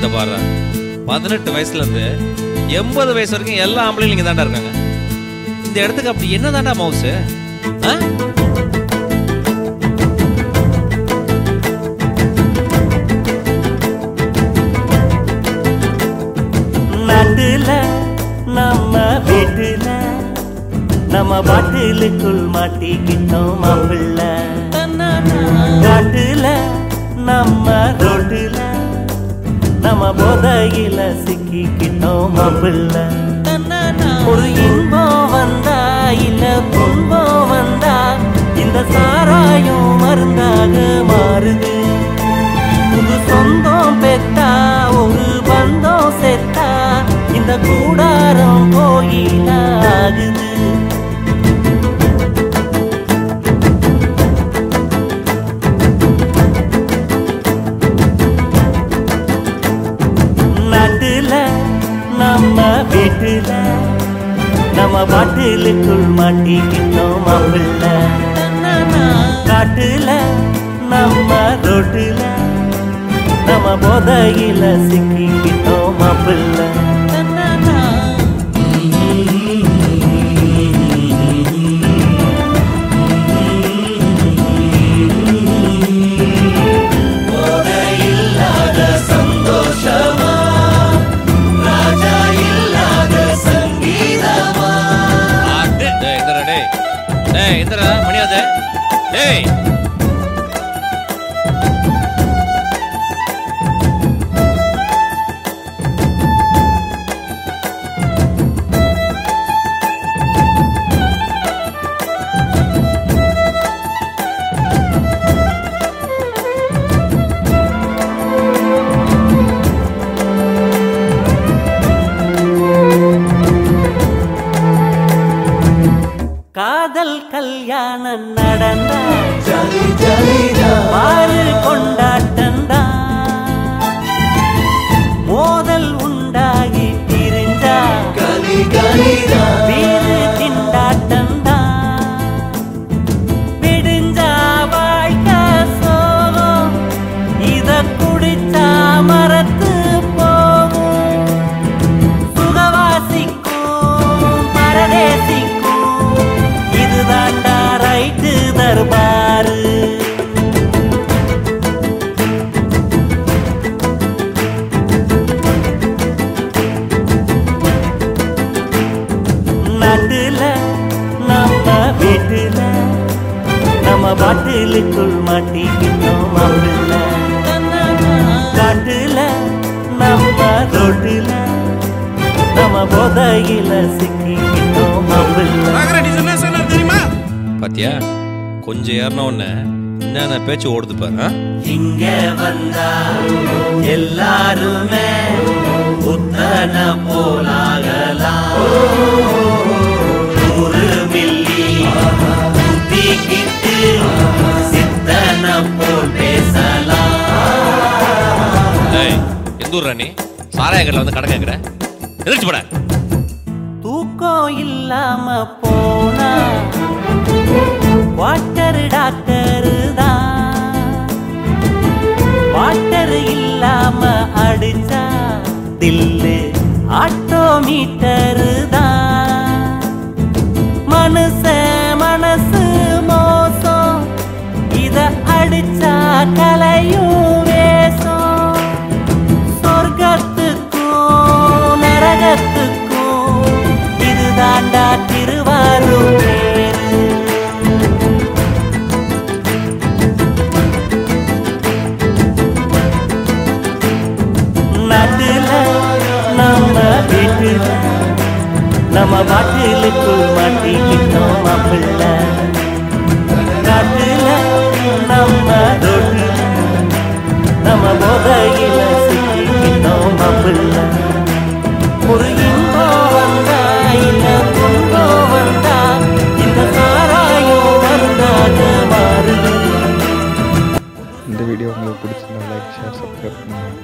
இந்த பாரு பதினெட்டு வயசுல இருந்து எண்பது வயசு வரைக்கும் எல்லா ஆம்பளையும் இங்க தாண்டா இருக்காங்க இந்த இடத்துக்கு அப்படி என்ன தாண்டா மவுஸ் நடுல நம்ம வீட்டுல நம்ம பாட்டிலுக்குள் மாட்டிக்கிட்டோம் மாப்பிள்ள காட்டுல நம்ம ரோட்டுல நம்ம போதையில சிக்கிக்கிட்டோம் மாப்பிள்ள ஒரு இன்பம் வந்தா இல்ல துன்பம் வந்தா இந்த சாராயம் மருந்தாக மாறுது புது சொந்தம் பெத்தா ஒரு பந்தம் செத்தா இந்த கூடாரம் கோயில ஆகுது நடுல நம்ம வீட்டுல நம்ம பாட்டிலுக்குள் மாட்டிக்கிட்டோம் மாப்பிள்ள காட்டுல நம்ம ரோட்டுல நம்ம போதையில சிக்கிக்கிட்டோம் மாப்பிள்ள டேய் இந்தரா டேய் டேய் இந்தரா மணியாத டேய் காதல் கல்யாணம் நடந்தா பாரு கொண்டாட்டந்தா மோதல் உண்டாகி பிரிஞ்சா வீடு திண்டாட்டந்தா விடிஞ்சா வாழ்க்கை சோகம் இத குடிச்சா மரத்து போகும் சுகவாசிக்கும் பரதேசிக்கும் இதுதாண்டா ரைட்டு தர்பாரு நடுல நம்ம வீட்டுல நம்ம பாட்டிலுக்குள் மாட்டிக்கிட்டோம் மாப்பிள்ள காட்டுல நம்ம ரோட்டுல நம்ம போதையில சிக்கிக்கிட்டோம் மாப்பிள்ள பாத்தியா கொஞ்சம் ஏறின உடனே என்னென்ன பேச்சு ஓடுது பாரு ஆ? இங்க வந்தா எல்லாருமே புத்தன போலாகலாம் நூறு மில்லி ஊத்திக்கிட்டு சித்தன போல் பேசலாம் டேய் எந்த ஊர் ராணி சாராய கடையில் வந்து கடை கேட்குற எதிர்த்து போட தூக்கம் இல்லாம போனா வாட்டர் டாக்டர் தான் வாட்டர் இல்லாம அடிச்சா தில்லு ஆட்டோ மீட்டர் தான் மனுஷ மனசு மோசம் இத அடிச்சா கலையும் வேஷம் சொர்க்கத்துக்கும் நரகத்துக்கும் இதுதாண்டா திருவாரூர் பேரு நடுல நம்ம வீட்டுல நம்ம பாட்டிலுக்குள் மாட்டிக்கிட்டோம் மாப்பிள்ள காட்டுல நம்ம ரோட்டுல நம்ம போதையில சிக்கிக்கிட்டோம் மாப்பிள்ள ஒரு இன்பம் வந்தா இல்ல துன்பம் வந்தா இந்த சாராயம் வந்தாக மாறுது இந்த வீடியோ உங்களுக்கு பிடிச்சிருந்தா லைக் ஷேர் சப்ஸ்கிரைப் பண்ணுங்கள்